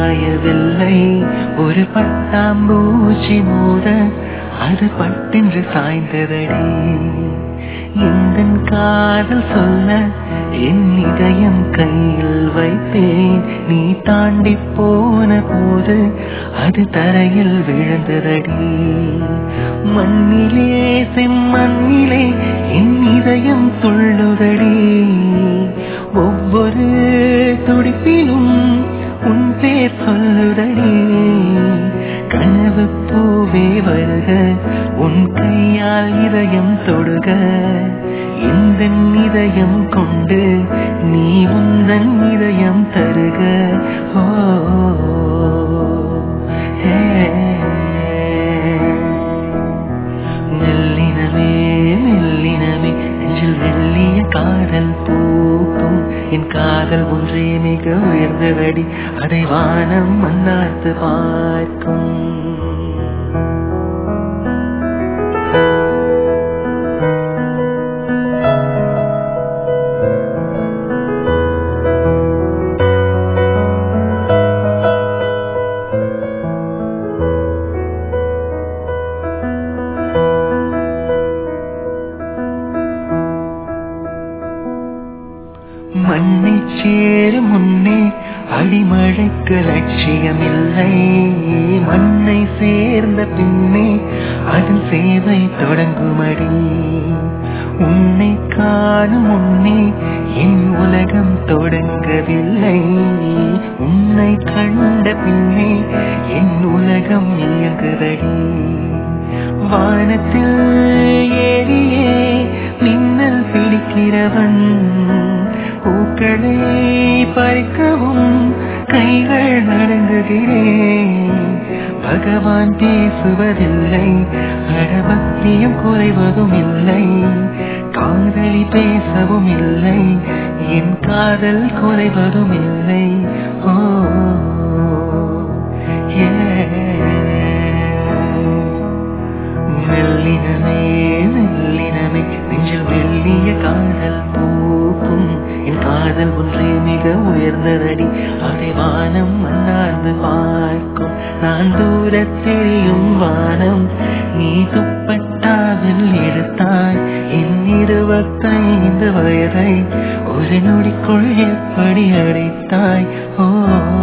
சாயவில்லை ஒரு பட்டாம்பூச்சி மோத அது பட்டென்று சாய்ந்ததடி இந்த காதல் சொல்ல என் இதயம் கையில் வைத்தேன் நீ தாண்டி போன போது அது தரையில் விழுந்ததடி மண்ணிலே செம்மண்ணிலே என் இதயம் துள்ளுதடி ஒவ்வொரு துடிப்பிலும் உன் பேர் சொல்லுதடி கனவு பூவே வருக உன் கையால் இதயம் தொடுக இந்த இதயம் கொண்டு நீ உந்தன் இதயம் தருக ஓ ஹே. மெல்லினமே மெல்லினமே நெஞ்சில் மெல்லிய காதல் பூக்கும் என் காதல் ஒன்றே மிக உயர்ந்ததடி அதை வானம் மன்னார்த்து பார்க்கும் மண்ணை சேரும் முன்னே அடிமழைக்கு லட்சியமில்லை மண்ணை சேர்ந்த பின்னே அதன் சேவை தொடங்குமடி உன்னை காணும் முன்னே என் உலகம் தொடங்கவில்லை உன்னை கண்ட பின்னே என் உலகம் இயங்குதடி வானத்தில் ஏறியே மின்னல் பிடிக்கிறவன் பூக்களை பறிக்கவும் கைகள் நடுங்குகிறேன் பகவான் பேசுவதில்லை அடபக்தியும் குறைவதும் இல்லை காதலி பேசவும் இல்லை என் காதல் குறைவதும் இல்லை ஓ மெல்லினமே மெல்லினமே நெஞ்சில் மெல்லிய காதல் பூக்கும் என் காதல் ஒன்றே மிக உயர்ந்ததடி அதை வானம் மன்னார்ந்து பார்க்கும் நான் தூரத் தெரியும் வானம் நீ துப்பட்டாவில் எடுத்தாய் என் இருபத்தைந்து வயதை ஒரு நொடிக்குள் எப்படி அடைத்தாய் ஓ